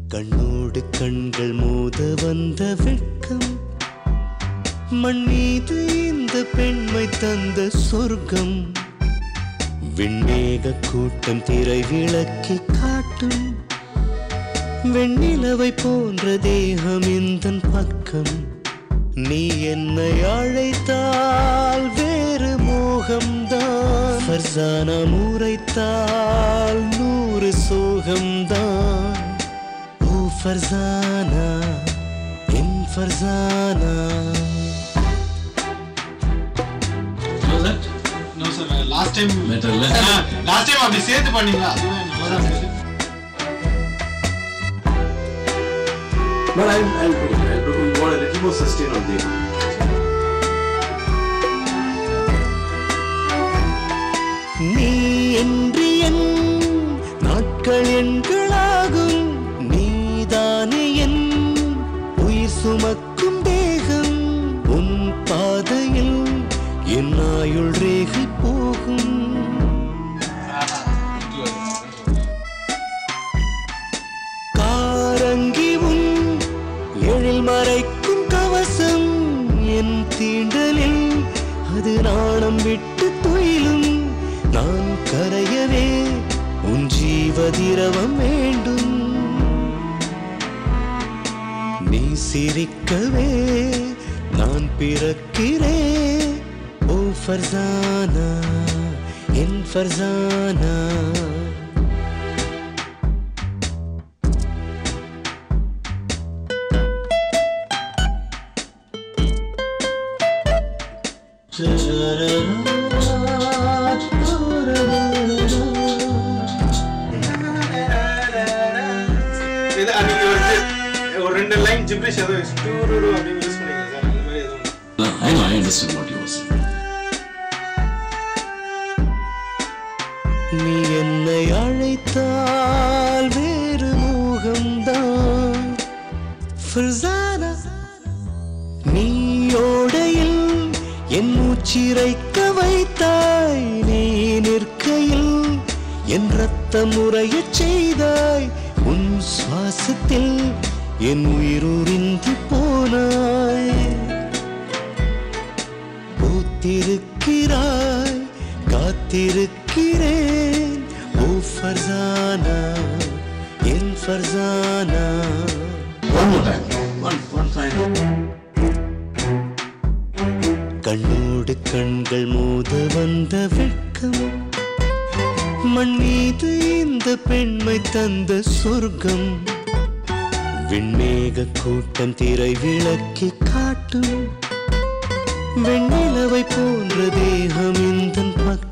கண்ணோடு கண்கள் மோத வந்த வெட்கம் மண் மீது இந்த பெண்மை தந்த சொர்க்கம் விண்ணேக கூட்டம் திரை விளக்கி காட்டும் வெண்ணிலவை போன்ற தேகம் இந்த பக்கம் நீ என்னை அழைத்தால் வேறு மோகம்தான் ஃபர்சானா முறைத்தால் நூறு சோகம்தான் ஓ ஃபர்சானா என் Farzana no sir last time மெட்டல்ல லாஸ்ட் டைம் அப்படி சேர்த்து பண்ணீங்களா அதுவே நல்லா தான் இருந்தது. But I'll, I'll put it. I'll put, we want a little more sustain on them. நீ என்று என் நாட்கள் எண்களாகும் நீதானே என் உயிர் சுமக்கும் தேகம் உன் பாதையில் என் ஆயுள் ரேகை போகும் காரங்கி உன் எழில் மறைக்கும் கவசம் என் தீண்டலில் அது நாணம் விட்டு துயிலும் நான் கரையவே உன் ஜீவதிரவம் வேண்டும் நீ சிரிக்கவே நான் பிறக்கிறேன் ஓ ஃபர்சானா என் ஃபர்சானா இது அன்னைக்கு வந்து ஒரு ரெண்டு லைன் ஜிப்ரிஷ் ஏதோ டூரு அப்படின்னு யூஸ் பண்ணீங்க சார் அந்த மாதிரி எதுவும் I know, I understand what you were saying. நீ என்னை அழைத்தால் வேறு மோகம்தான் ஃபர்சானா நீயோடையில் என் மூச்சிறைக்க வைத்தாய் நீ நிற்கையில் என் ரத்தம் முறையச் செய்தாய் உன் சுவாசத்தில் என் உயிருரிந்து போனாய் பூத்திருக்கிறாய் காத்திருக்கிறேன் ஓ ஃபர்சானா என் Farzana One more time. One, one final. கண்ணோடு கண்கள் மோத வந்த வெட்கம் மண் மீது இந்த பெண்மை தந்த சொர்க்கம் விண்மேக கூட்டம் திரை விளக்கி காட்டும் வெண்ணிலவை போன்ற தேகம் இந்த பக்கம்